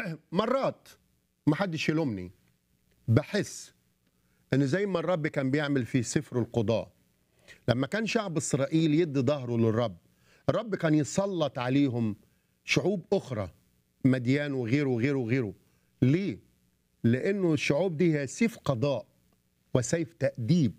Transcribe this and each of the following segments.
مرات ما حدش يلومني بحس ان زي ما الرب كان بيعمل في سفر القضاء لما كان شعب اسرائيل يدي ظهره للرب الرب كان يسلط عليهم شعوب اخرى مديان وغيره وغيره وغيره ليه لانه الشعوب دي هي سيف قضاء وسيف تاديب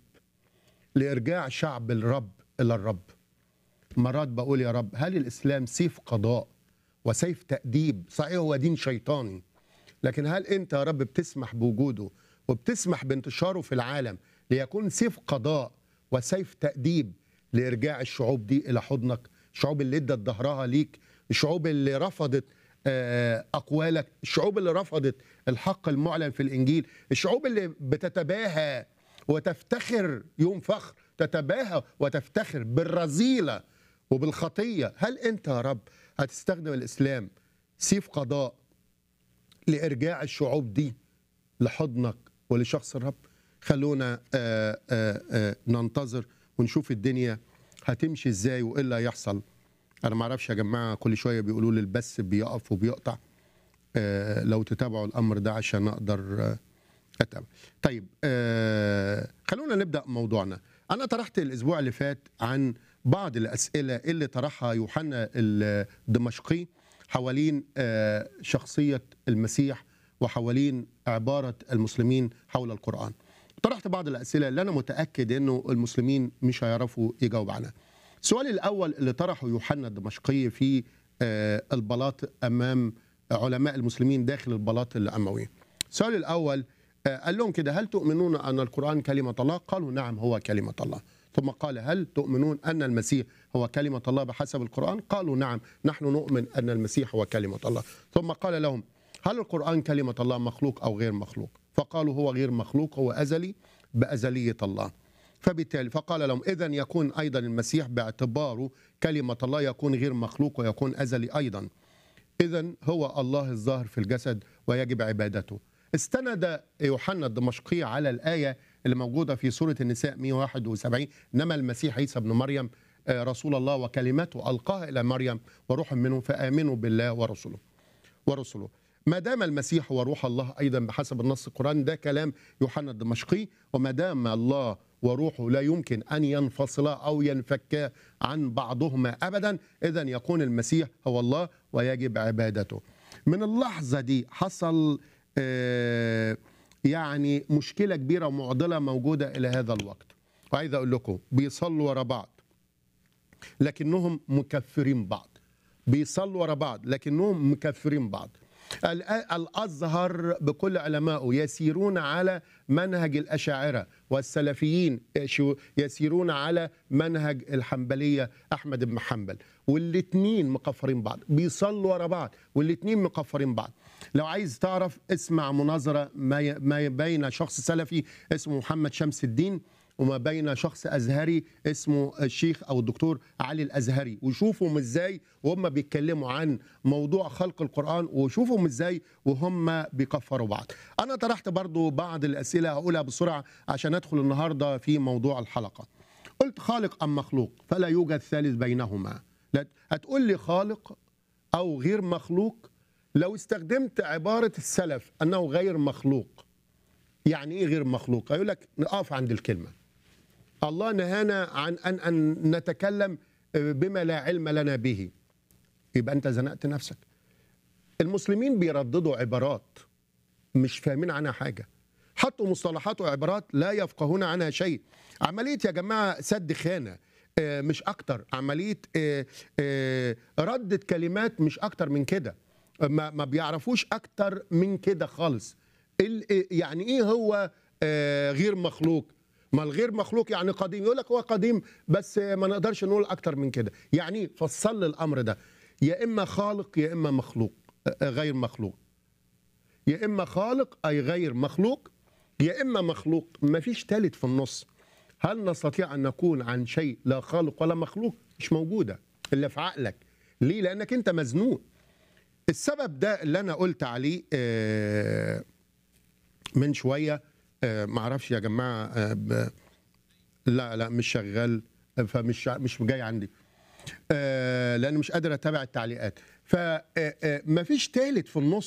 لارجاع شعب الرب الى الرب مرات بقول يا رب هل الاسلام سيف قضاء وسيف تاديب صحيح هو دين شيطاني لكن هل انت يا رب بتسمح بوجوده وبتسمح بانتشاره في العالم ليكون سيف قضاء وسيف تاديب لارجاع الشعوب دي الى حضنك الشعوب اللي ادت ظهرها ليك الشعوب اللي رفضت آه، اقوالك الشعوب اللي رفضت الحق المعلن في الانجيل الشعوب اللي بتتباهى وتفتخر يوم فخر تتباهى وتفتخر بالرذيله وبالخطيه هل انت يا رب هتستخدم الاسلام سيف قضاء لارجاع الشعوب دي لحضنك ولشخص الرب خلونا آه، آه، آه، ننتظر ونشوف الدنيا هتمشي ازاي وايه اللي هيحصل انا ما اعرفش يا جماعه كل شويه بيقولوا لي البث بيقف وبيقطع آه، لو تتابعوا الامر ده عشان اقدر آه، اتابع طيب آه، خلونا نبدا موضوعنا انا طرحت الاسبوع اللي فات عن بعض الاسئله اللي طرحها يوحنا الدمشقي حوالين آه، شخصيه المسيح وحوالين عباره المسلمين حول القران طرحت بعض الاسئله اللي انا متاكد انه المسلمين مش هيعرفوا يجاوب عنها السؤال الاول اللي طرحه يوحنا الدمشقي في آه، البلاط امام علماء المسلمين داخل البلاط الاموي السؤال الاول آه، قال لهم كده هل تؤمنون ان القران كلمه الله قالوا نعم هو كلمه الله ثم قال هل تؤمنون ان المسيح هو كلمه الله بحسب القران قالوا نعم نحن نؤمن ان المسيح هو كلمه الله ثم قال لهم هل القران كلمه الله مخلوق او غير مخلوق فقالوا هو غير مخلوق هو ازلي بازليه الله فبالتالي فقال لهم اذا يكون ايضا المسيح باعتباره كلمه الله يكون غير مخلوق ويكون ازلي ايضا اذا هو الله الظاهر في الجسد ويجب عبادته استند يوحنا الدمشقي على الايه اللي موجوده في سوره النساء 171 انما المسيح عيسى ابن مريم آه، رسول الله وكلمته القاها الى مريم وروح منه فامنوا بالله ورسله ورسله ما دام المسيح هو روح الله ايضا بحسب النص القراني ده كلام يوحنا الدمشقي وما دام الله وروحه لا يمكن ان ينفصلا او ينفكا عن بعضهما ابدا اذا يكون المسيح هو الله ويجب عبادته من اللحظه دي حصل آه، يعني مشكله كبيره ومعضله موجوده الى هذا الوقت وعايز اقول لكم بيصلوا ورا بعض لكنهم مكفرين بعض بيصلوا ورا بعض لكنهم مكفرين بعض ال- الازهر بكل علمائه يسيرون على منهج الاشاعره والسلفيين يشو- يسيرون على منهج الحنبليه احمد بن حنبل والاثنين مكفرين بعض بيصلوا ورا بعض والاثنين مكفرين بعض لو عايز تعرف اسمع مناظره ما ي- ما بين شخص سلفي اسمه محمد شمس الدين وما بين شخص ازهري اسمه الشيخ او الدكتور علي الازهري وشوفهم ازاي وهم بيتكلموا عن موضوع خلق القران وشوفهم ازاي وهم بيكفروا بعض انا طرحت برضو بعض الاسئله هقولها بسرعه عشان ادخل النهارده في موضوع الحلقه قلت خالق ام مخلوق فلا يوجد ثالث بينهما لا هتقول لي خالق او غير مخلوق لو استخدمت عباره السلف انه غير مخلوق يعني ايه غير مخلوق يقول لك نقف عند الكلمه الله نهانا عن ان ان نتكلم بما لا علم لنا به يبقى انت زنقت نفسك المسلمين بيرددوا عبارات مش فاهمين عنها حاجه حطوا مصطلحات وعبارات لا يفقهون عنها شيء عمليه يا جماعه سد خانه آه، مش اكتر عمليه آه، آه، ردة كلمات مش اكتر من كده ما, ما بيعرفوش اكتر من كده خالص ال- يعني ايه هو آه، غير مخلوق ما الغير مخلوق يعني قديم يقول لك هو قديم بس ما نقدرش نقول اكتر من كده يعني إيه؟ فصل لي الامر ده يا اما خالق يا اما مخلوق آه، غير مخلوق يا اما خالق اي غير مخلوق يا اما مخلوق ما فيش ثالث في النص هل نستطيع ان نكون عن شيء لا خالق ولا مخلوق مش موجوده الا في عقلك ليه لانك انت مزنوق السبب ده اللي انا قلت عليه آه، من شويه آه، معرفش يا جماعه آه، ب- لا لا مش شغال آه، فمش مش جاي عندي آه، لان مش قادر اتابع التعليقات فما فيش ثالث في النص